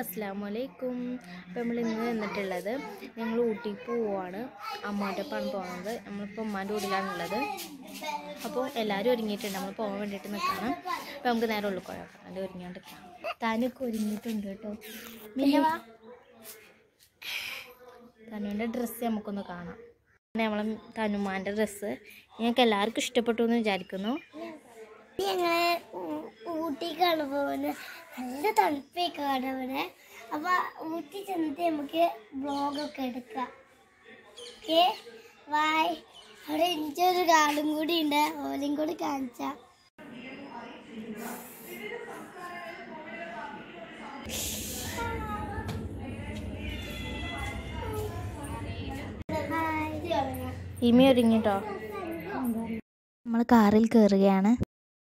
അസ്സാം വലൈക്കും അപ്പോൾ നമ്മൾ ഇന്ന് നിന്നിട്ടുള്ളത് ഞങ്ങൾ ഊട്ടിക്ക് പോവാണ് അമ്മാൻ്റെ ഒപ്പമാണ് പോകുന്നത് നമ്മളിപ്പോൾ ഉമ്മാൻ്റെ വീട്ടിലാണുള്ളത് അപ്പോൾ എല്ലാവരും ഒരുങ്ങിയിട്ടുണ്ട് നമ്മൾ പോകാൻ വേണ്ടിയിട്ട് നിൽക്കണം അപ്പോൾ നമുക്ക് നേരെ ഉള്ളിൽ കുഴപ്പം അത് ഒരുങ്ങിയോണ്ട് താനൊക്കെ ഒരുങ്ങിയിട്ടുണ്ട് കേട്ടോ പിന്നെ വാ തനുവിൻ്റെ ഡ്രസ്സ് നമുക്കൊന്ന് കാണാം പിന്നെ നമ്മളെ തനുമാൻ്റെ ഡ്രസ്സ് നിങ്ങൾക്ക് എല്ലാവർക്കും ഇഷ്ടപ്പെട്ടു എന്ന് വിചാരിക്കുന്നു ഞങ്ങള് ഊ- ഊട്ടിക്കാണ് പോകുന്നത് നല്ല തണുപ്പൊക്കെയാണ് ഇവിടെ അപ്പൊ ഊട്ടി ചെന്നിട്ട് നമുക്ക് വ്ളോഗൊക്കെ എടുക്കാം ഓക്കെ ബായ് അവിടെ എനിക്കൊരു ഒരാളും കൂടി ഉണ്ട് ഓലും കൂടി കാണിച്ച ഇമി ഒരുങ്ങിട്ടോ നമ്മൾ കാറിൽ കയറുകയാണ്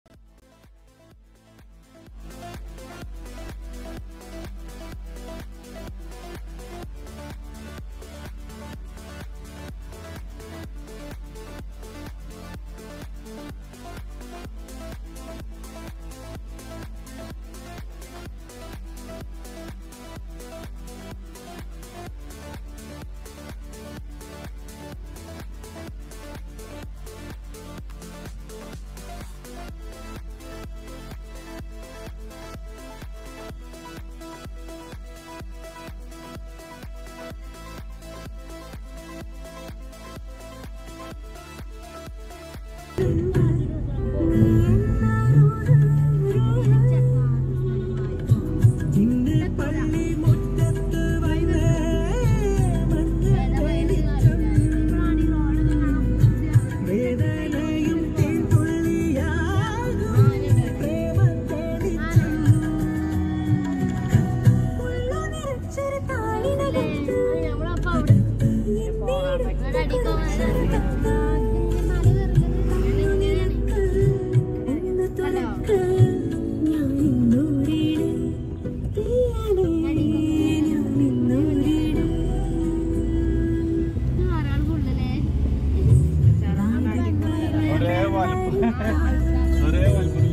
ഒരേ വലുപ്പം ഒരേ വലുപ്പത്തിലുള്ള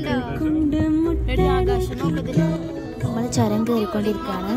നമ്മൾ ചുരം കയറിക്കൊണ്ടിരിക്കുകയാണ്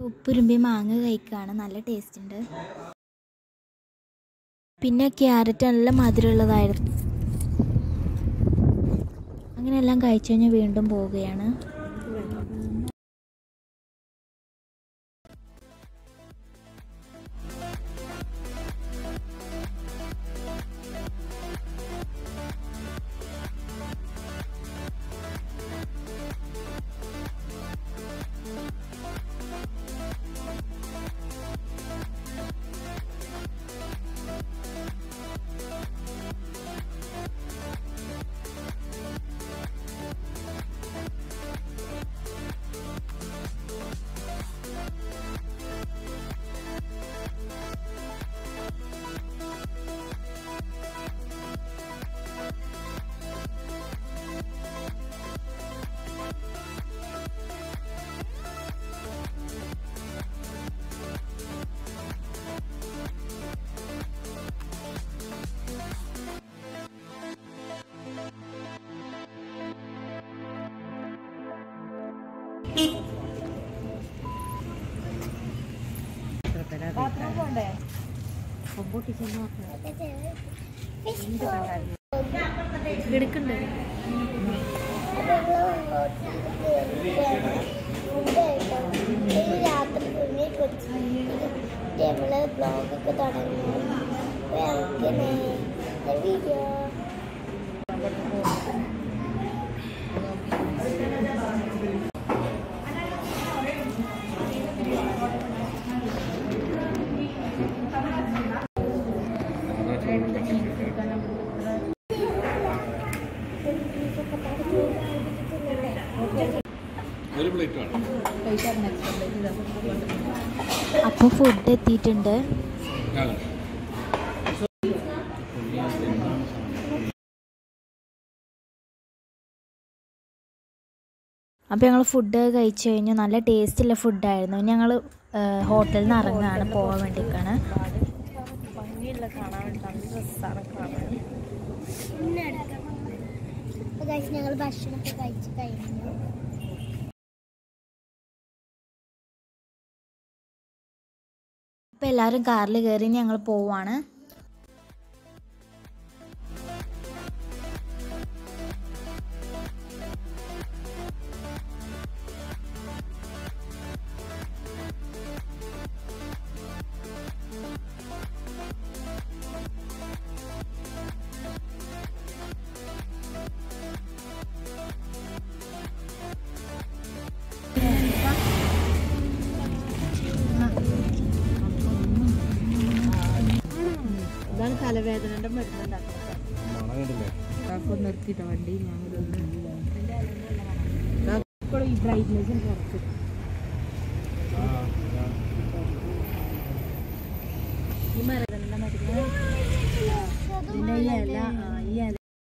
ഉപ്പുരുമ്പി മാങ്ങ കഴിക്കുകയാണ് നല്ല ടേസ്റ്റ് ഉണ്ട് പിന്നെ ക്യാരറ്റ് നല്ല മധുരമുള്ളതായിരുന്നു അങ്ങനെ എല്ലാം കഴിച്ചു കഴിഞ്ഞാൽ വീണ്ടും പോവുകയാണ് എടുക്കണ്ടേ രാത്രി തുണി കൊച്ചി നമ്മള് ബ്ലോഗൊക്കെ തുടങ്ങി വീഡിയോ ഒരു പ്ലേറ്റ് വേണം അപ്പോൾ ഫുഡ് എത്തിയിട്ടുണ്ട് അപ്പോൾ ഞങ്ങൾ ഫുഡ് കഴിച്ചു കഴിഞ്ഞു നല്ല ടേസ്റ്റുള്ള ഫുഡായിരുന്നു ഞങ്ങൾ ഹോട്ടലിൽ നിന്ന് ഇറങ്ങുകയാണ് പോകാൻ വേണ്ടിയിട്ടാണ് ഭംഗിയുള്ള കാണാൻ വേണ്ടി നല്ല രസമാണ് കാണാൻ ഞങ്ങൾ ഭക്ഷണമൊക്കെ കഴിച്ച് കഴിഞ്ഞു അപ്പോൾ എല്ലാവരും കാറിൽ കയറി ഞങ്ങൾ പോവാണ് ഇതാണ് തലവേദനയുടെ മരുന്നുണ്ടാക്കുന്നത് മണം കണ്ടില്ലേ കാക്കൊന്ന് നിർത്തിയിട്ട വണ്ടി ഇപ്പോഴും ഈ ബ്രൈറ്റ്നെസ് കുറച്ച് ആ ആ. ഈ മരുന്നിന്റെ മരുന്ന് ഇതിന്റെ ഈ ഇല ആ, ഈ ഇല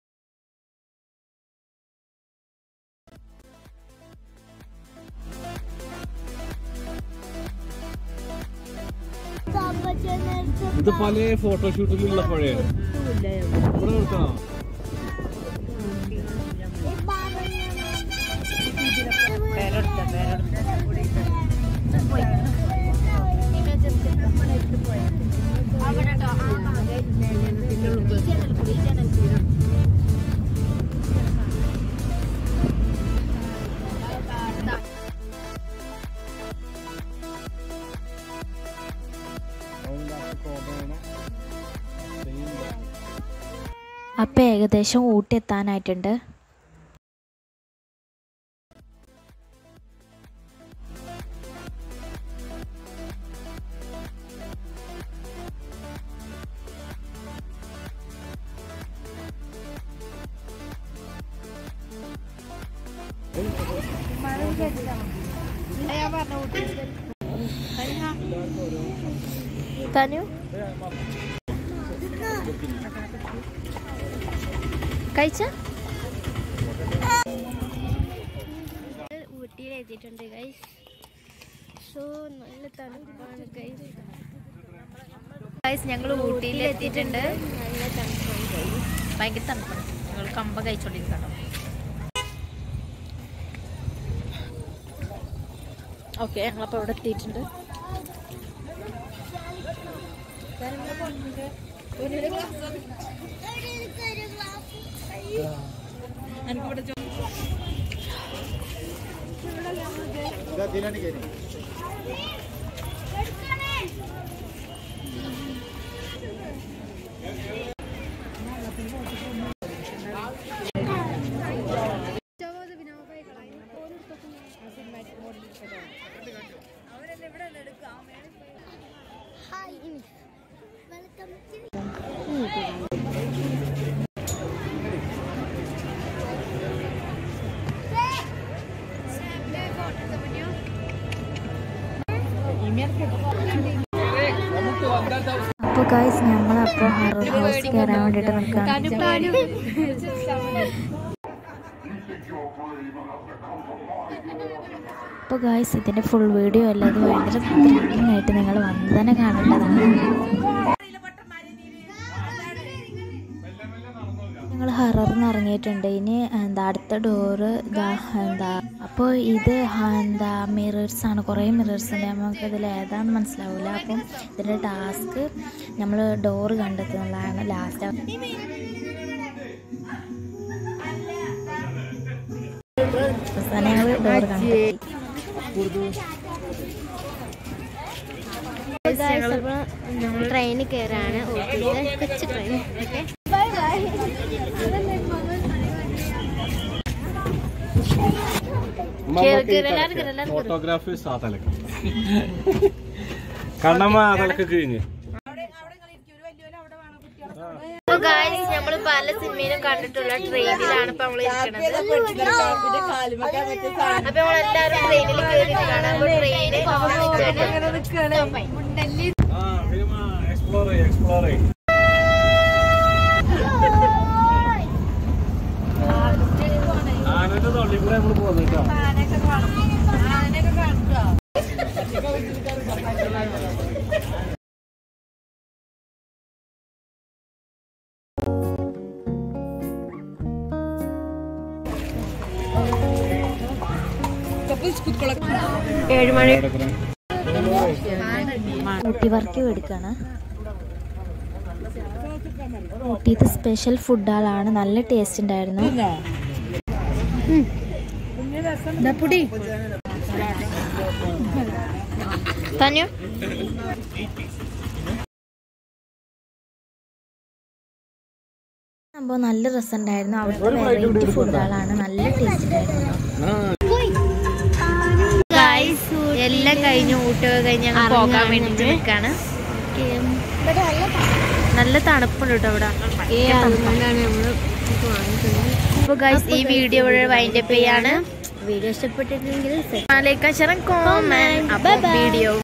ഇത് പല ഫോട്ടോഷൂട്ടിലുള്ള പുഴയാണ് ഇവിടെ നിർത്തണോ അപ്പോൾ ഏകദേശം ഊട്ടി എത്താനായിട്ടുണ്ട് തനു കഴിച്ച ഊട്ടിയിൽ എത്തിയിട്ടുണ്ട് ഗൈസ് സോ നല്ല തണുപ്പാണ് ഗൈസ് ഗൈസ് ഞങ്ങൾ ഊട്ടിയിൽ എത്തിയിട്ടുണ്ട് നല്ല തണുപ്പാണ് ഗൈസ് ഭയങ്കര തണുപ്പാണ് ഞങ്ങൾ കമ്പ കഴിച്ചോണ്ടിരിക്കണം ഓക്കെ ഞങ്ങളപ്പോൾ ഇവിടെ എത്തിയിട്ടുണ്ട് ഹായ് വെൽക്കം ടു അപ്പോൾ ഗായ്സ് ഞങ്ങളപ്പോൾ ഹറർ ഹൗസ് കയറാൻ വേണ്ടിയിട്ട് നിൽക്കുകയാണ് അപ്പോൾ ഗായ്സ് ഇതിൻ്റെ ഫുൾ വീഡിയോ അല്ല ഇത് ഭയങ്കര ത്രില്ലിംഗ് ആയിട്ട് നിങ്ങൾ വന്ന് തന്നെ കാണേണ്ടതാണ് ഞങ്ങൾ ഹററിന് ഇറങ്ങിയിട്ടുണ്ട് ഇനി എന്താ അടുത്ത ഡോറ് ഇതാ എന്താ അപ്പോൾ ഇത് ഹ- എന്താ മിറേഴ്സ് ആണ് കുറേ മിറേഴ്സ് ഉണ്ട് നമുക്ക് ഇതിൽ ഏതാണെന്ന് മനസ്സിലാവില്ല അപ്പം ഇതിൻ്റെ ടാസ്ക് നമ്മൾ ഡോറ് കണ്ടെത്തുന്നതാണ് ലാസ്റ്റ് അവസാനം ഞങ്ങൾ ഡോറ് കണ്ടെത്തി ഞങ്ങൾ ട്രെയിനിൽ കയറാണ് ഊട്ടിയിൽ കൊച്ചു ട്രെയിൻ ഓക്കെ കേറ്, കേറ്, എല്ലാവരും കേറ്, എല്ലാവരും കേറ്. ഫോട്ടോഗ്രാഫേഴ്സ് ആ തലക്ക് കണ്ണമ്മ ആ തലക്ക് കഴിഞ്ഞ് അപ്പൊ ഗായ്സ് നമ്മൾ പല സിനിമയിലും കണ്ടിട്ടുള്ള ട്രെയിനിലാണ് ഇപ്പൊ നമ്മൾ ഇരിക്കുന്നത് അപ്പൊ നമ്മൾ എല്ലാവരും ട്രെയിനിൽ കയറിയിട്ടാണ് അപ്പൊ ട്രെയിന് എക്സ്പ്ലോർ എക്സ്പ്ലോർ ആനന്റെ തൊള്ളി കൂടെ നമ്മൾ പോകുന്നു കേട്ടോ ഏഴ് മണി ഊട്ടി വർക്ക് എടുക്കുകയാണ് ഊട്ടിത്തെ സ്പെഷ്യൽ ഫുഡുകളാണ് നല്ല ടേസ്റ്റ് ഉണ്ടായിരുന്നു പൊടി തന്യു സംഭവം നല്ല രസമുണ്ടായിരുന്നു അവിടുത്തെ വെറൈറ്റി ഫുഡുകളാണ് നല്ല ടേസ്റ്റ് ഉണ്ടായിരുന്നു ഗായ്സ് എല്ലാം കഴിഞ്ഞു ഊട്ടൊക്കെ കഴിഞ്ഞ് ഞങ്ങൾ പോകാൻ വേണ്ടിട്ട് നിൽക്കാണ് ഇവിടെ നല്ല നല്ല തണുപ്പുണ്ട് കേട്ടോ ഇവിടെ അപ്പൊ ഗൈസ് ഈ വീഡിയോ ഇവിടെ വൈൻഡപ്പ് ചെയ്യാണ് വീഡിയോ ഇഷ്ടപ്പെട്ടിട്ടുണ്ടെങ്കിൽ ലൈക്ക് ഷെയർ കോമന്റ് അപ്പൊ വീഡിയോ